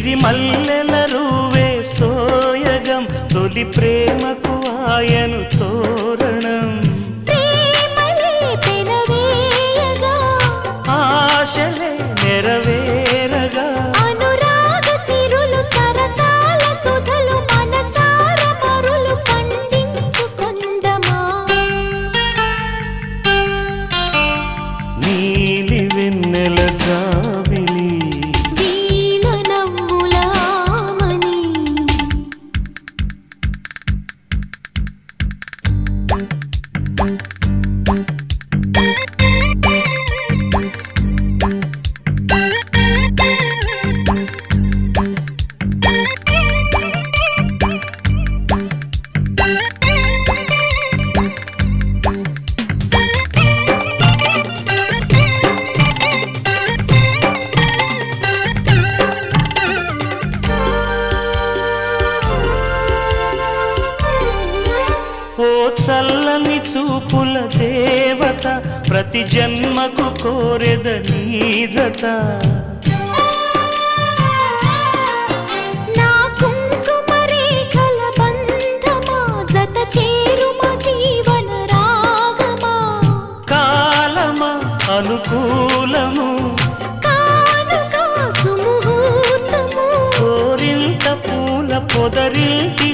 సిరి మల్లెల రూవే సోయగం తొలి ప్రేమకు ఆయను తోరణం ప్రేమలే పెనవేయగా ఆశలే నెరవేరగా అనురాగ సిరులు సరసాల సుధలు మనసార మరులు పండించుకొందమా నీలి వెన్నెల జాబిలి వీణ నవ్వులామని ఓ చల్లని చూపుల దేవత ప్రతి జన్మకు కోరెద నీ జత నా కుంకుమ రేఖల బంధమా జత చేరుమ జీవన రాగమా కాలమా అనుకూలము కానుక సుముహూర్తము కోరింత పూల పొదరింటి